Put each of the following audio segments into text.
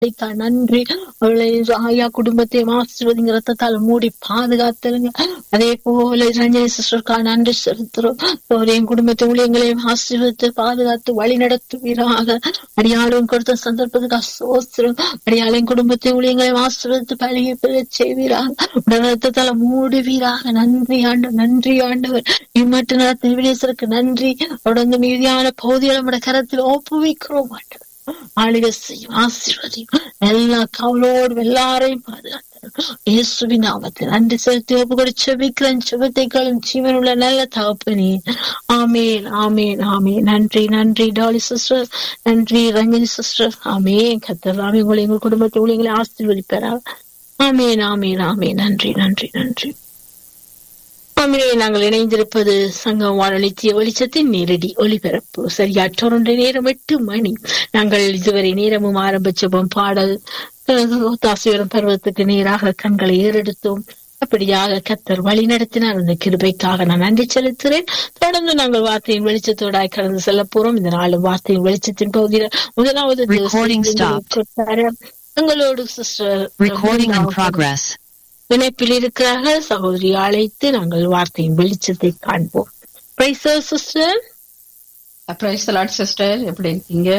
அழைத்தா நன்றி அவளை ஆயா குடும்பத்தையும் ஆசீர்வதிங்க ரத்தத்தால் மூடி பாதுகாத்துருங்க அதே போல ரஞ்சனி சிஸ்டருக்கா நன்றி செலுத்துறோம் அவரையும் குடும்பத்தை ஊழியங்களையும் ஆசீர்வதித்து பாதுகாத்து வழி நடத்துவீராக அடியாளும் கொடுத்த சந்தர்ப்பத்துக்கு சோஸ்திரம் அடியாளையும் குடும்பத்தை ஊழியங்களையும் ஆசீர்வதித்து பழகி பெற செய்வீராக உடல் ரத்தத்தால மூடுவீராக நன்றி ஆண்டு நன்றி ஆண்டவர் இம்மட்டு நடத்தின வினேசருக்கு நன்றி தொடர்ந்து மீதியான பகுதிகளை நம்முடைய கரத்தில் ஒப்புவிக்கிறோம் ஆண்டவர் ஆளுகை செய்யும் ஆசீர்வதியும் எல்லா கவலோடும் எல்லாரையும் பாதுகாத்து இயேசுவின் நாமத்தில் நன்றி செலுத்தி ஒப்பு கூட செபிக்கிறேன் செபத்தை களும் ஜீவனுள்ள நல்ல தகப்பனே ஆமேன் ஆமேன் ஆமேன் நன்றி நன்றி டாலி சிஸ்டர் நன்றி ரஞ்சனி சிஸ்டர் ஆமேன் கத்தர் ஆமே உங்களை எங்கள் குடும்பத்தை உங்களை ஆசீர்வதிப்பாரா ஆமேன் ஆமேன் ஆமேன் நன்றி நன்றி நன்றி ஆமிலே நாங்கள் இணைந்திருப்பது சங்கம் வானொலித்திய வெளிச்சத்தின் நேரடி ஒளிபரப்பு சரியா டொரண்டோ நேரம் எட்டு மணி நாங்கள் இதுவரை நேரமும் ஆரம்பிச்சோம் பாடல் தாசிவரம் பருவத்துக்கு நேராக கண்களை ஏறெடுத்தோம் அப்படியாக கத்தர் வழி நடத்தினார் அந்த கிருபைக்காக நான் நன்றி செலுத்துகிறேன் தொடர்ந்து நாங்கள் வார்த்தையின் வெளிச்சத்தோடாய் கடந்து செல்ல போறோம் இந்த நாலு வார்த்தையின் வெளிச்சத்தின் பகுதியில் முதலாவது Recording stopped. எங்களோடு சிஸ்டர் Recording in progress. இணைப்பில் இருக்கிறார்கள் சகோதரி அழைத்து நாங்கள் வார்த்தையின் வெளிச்சத்தை காண்போம் சிஸ்டர் பிரைஸ் லாட் சிஸ்டர் எப்படி இருக்கீங்க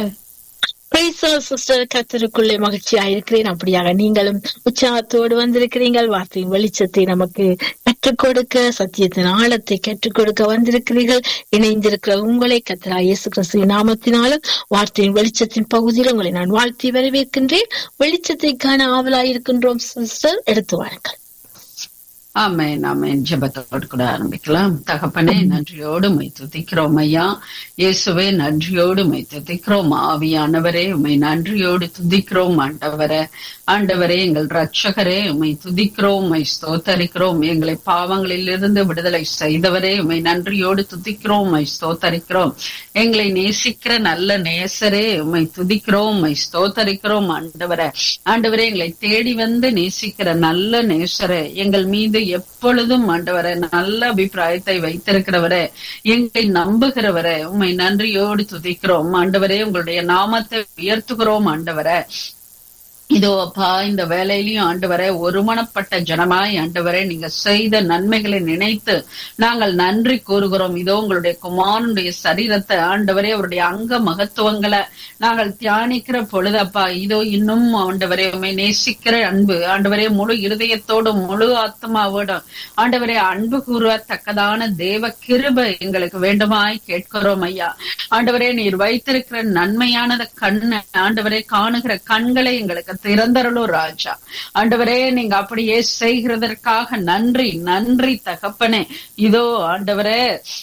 சிஸ்டர் கத்தருக்குள்ளே மகிழ்ச்சியா இருக்கிறேன் அப்படியாக நீங்களும் உற்சாகத்தோடு வந்திருக்கிறீர்கள் வார்த்தையின் வெளிச்சத்தை நமக்கு கற்றுக் கொடுக்க சத்தியத்தின் ஆழத்தை கற்றுக் கொடுக்க வந்திருக்கிறீர்கள் இணைந்திருக்கிற உங்களை கத்தரா இயேசு கிறிஸ்து நாமத்தினாலும் வார்த்தையின் வெளிச்சத்தின் பகுதியில் உங்களை நான் வாழ்த்தி வரவேற்கின்றேன் வெளிச்சத்தை காண ஆவலாயிருக்கின்றோம் சிஸ்டர் எடுத்து வாருங்கள் ஆமேன் ஆமேன் ஜெபத்தோடு கூட ஆரம்பிக்கலாம் தகப்பனே நன்றியோடு மை துதிக்கிறோம் ஐயா இயேசுவே நன்றியோடு மை துதிக்கிறோம் ஆவியானவரே உமை நன்றியோடு துதிக்கிறோம் ஆண்டவரே ஆண்டவரே எங்கள் ரட்சகரே உமை துதிக்கிறோம் உமை ஸ்தோத்தரிக்கிறோம் எங்களை பாவங்களில் இருந்து விடுதலை செய்தவரே உமை நன்றியோடு துதிக்கிறோம் உமை ஸ்தோத்தரிக்கிறோம் எங்களை நேசிக்கிற நல்ல நேசரே உமை துதிக்கிறோம் உமை ஸ்தோத்தரிக்கிறோம் ஆண்டவரே ஆண்டவரே எங்களை தேடி வந்து நேசிக்கிற நல்ல நேசரே எங்கள் மீது எப்பொழுதும் ஆண்டவரே நல்ல அபிப்பிராயத்தை வைத்திருக்கிறவரே எங்களை நம்புகிறவரே உண்மை நன்றியோடு துதிக்கிறோம் ஆண்டவரே உங்களுடைய நாமத்தை உயர்த்துகிறோம் ஆண்டவரே இதோ அப்பா இந்த வேலையிலையும் ஆண்டவரே ஒருமனப்பட்ட ஜனமாய் ஆண்டவரே நீங்க செய்த நன்மைகளை நினைத்து நாங்கள் நன்றி கூறுகிறோம் இதோ உங்களுடைய குமாரனுடைய சரீரத்தை ஆண்டவரே அவருடைய அங்க மகத்துவங்களை நாங்கள் தியானிக்கிற பொழுதப்பா இதோ இன்னும் ஆண்டவரே உண்மை நேசிக்கிற அன்பு ஆண்டவரே முழு இருதயத்தோடும் முழு ஆத்மாவோடும் ஆண்டவரே அன்பு கூறத்தக்கதான தேவ கிருப எங்களுக்கு வேண்டுமாய் கேட்கிறோம் ஐயா ஆண்டவரே நீர் வைத்திருக்கிற நன்மையானத கண்ணு ஆண்டவரே காணுகிற கண்களை எங்களுக்கு திறந்தரலோ ராஜா ஆண்டவரே நீங்க அப்படியே செய்கிறதற்காக நன்றி நன்றி தகப்பனே இதோ ஆண்டவரே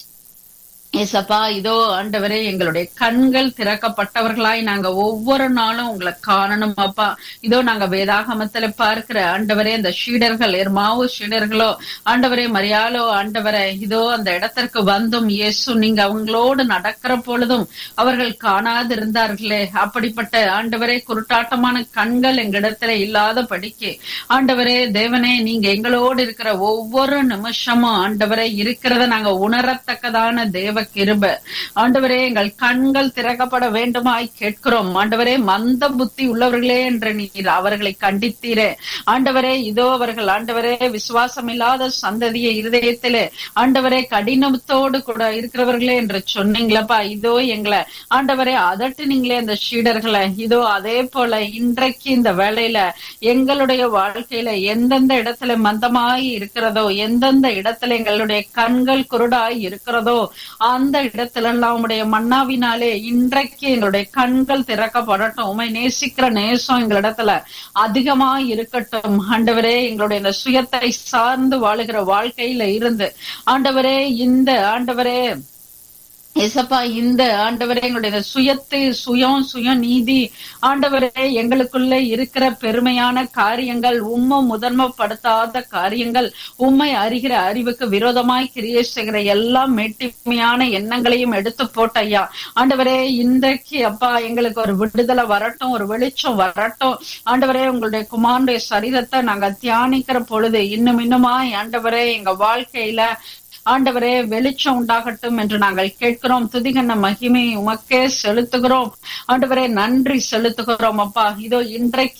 ஏசப்பா இதோ ஆண்டவரே எங்களுடைய கண்கள் திறக்கப்பட்டவர்களாய் நாங்க ஒவ்வொரு நாளும் உங்களை காணணும் அப்பா இதோ நாங்க வேதாகமத்துல பார்க்கிற ஆண்டவரே அந்த ஷீடர்கள் எர்மாவு ஷீடர்களோ ஆண்டவரே மரியாலோ ஆண்டவரே இதோ அந்த இடத்திற்கு வந்தும் இயேசு நீங்க அவங்களோடு நடக்கிற பொழுதும் அவர்கள் காணாது இருந்தார்களே அப்படிப்பட்ட ஆண்டவரே குருட்டாட்டமான கண்கள் எங்களிடத்துல இல்லாத படிக்கு ஆண்டவரே தேவனே நீங்க எங்களோடு இருக்கிற ஒவ்வொரு நிமிஷமும் ஆண்டவரே இருக்கிறத நாங்க உணரத்தக்கதான தேவ கிருப ஆண்டவரே எங்கள் கண்கள் திறக்கப்பட வேண்டுமாய் கேட்கிறோம் ஆண்டவரே மந்த புத்தி உள்ளவர்களே என்று நீர் அவர்களை கண்டித்தீரே ஆண்டவரே இதோ அவர்கள் ஆண்டவரே விசுவாசம் இல்லாத சந்ததிய இருதயத்திலே ஆண்டவரே கடினத்தோடு கூட இருக்கிறவர்களே என்று சொன்னீங்களப்பா இதோ எங்களை ஆண்டவரே அதட்டுனீங்களே அந்த ஷீடர்களை இதோ அதே போல இன்றைக்கு இந்த வேலையில எங்களுடைய வாழ்க்கையில எந்தெந்த இடத்துல மந்தமாய் இருக்கிறதோ எந்தெந்த இடத்துல எங்களுடைய கண்கள் குருடாய் இருக்கிறதோ அந்த இடத்துல எல்லாம் உங்களுடைய மன்னாவினாலே இன்றைக்கு எங்களுடைய கண்கள் திறக்கப்படட்டும் உமை நேசிக்கிற நேசம் எங்களிடத்துல அதிகமா இருக்கட்டும் ஆண்டவரே எங்களுடைய இந்த சுயத்தை சார்ந்து வாழுகிற வாழ்க்கையில இருந்து ஆண்டவரே இந்த ஆண்டவரே எசப்பா இந்த ஆண்டவரே எங்களுடைய சுயத்தை சுயம் சுய நீதி ஆண்டவரே எங்களுக்குள்ள இருக்கிற பெருமையான காரியங்கள் உண்மை முதன்மைப்படுத்தாத காரியங்கள் உண்மை அறிகிற அறிவுக்கு விரோதமாய் கிரியை செய்கிற எல்லா மேட்டிமையான எண்ணங்களையும் எடுத்து போட்ட ஐயா ஆண்டவரே இன்றைக்கு அப்பா எங்களுக்கு ஒரு விடுதலை வரட்டும் ஒரு வெளிச்சம் வரட்டும் ஆண்டவரே உங்களுடைய குமாரனுடைய சரீரத்தை நாங்க தியானிக்கிற பொழுது இன்னும் இன்னுமாய் ஆண்டவரே எங்க வாழ்க்கையில ஆண்டவரே வெளிச்சம் உண்டாகட்டும் என்று நாங்கள் கேட்கிறோம் துதிகன மகிமை உமக்கே செலுத்துகிறோம் ஆண்டவரே நன்றி செலுத்துகிறோம் அப்பா இதோ இன்றைக்கு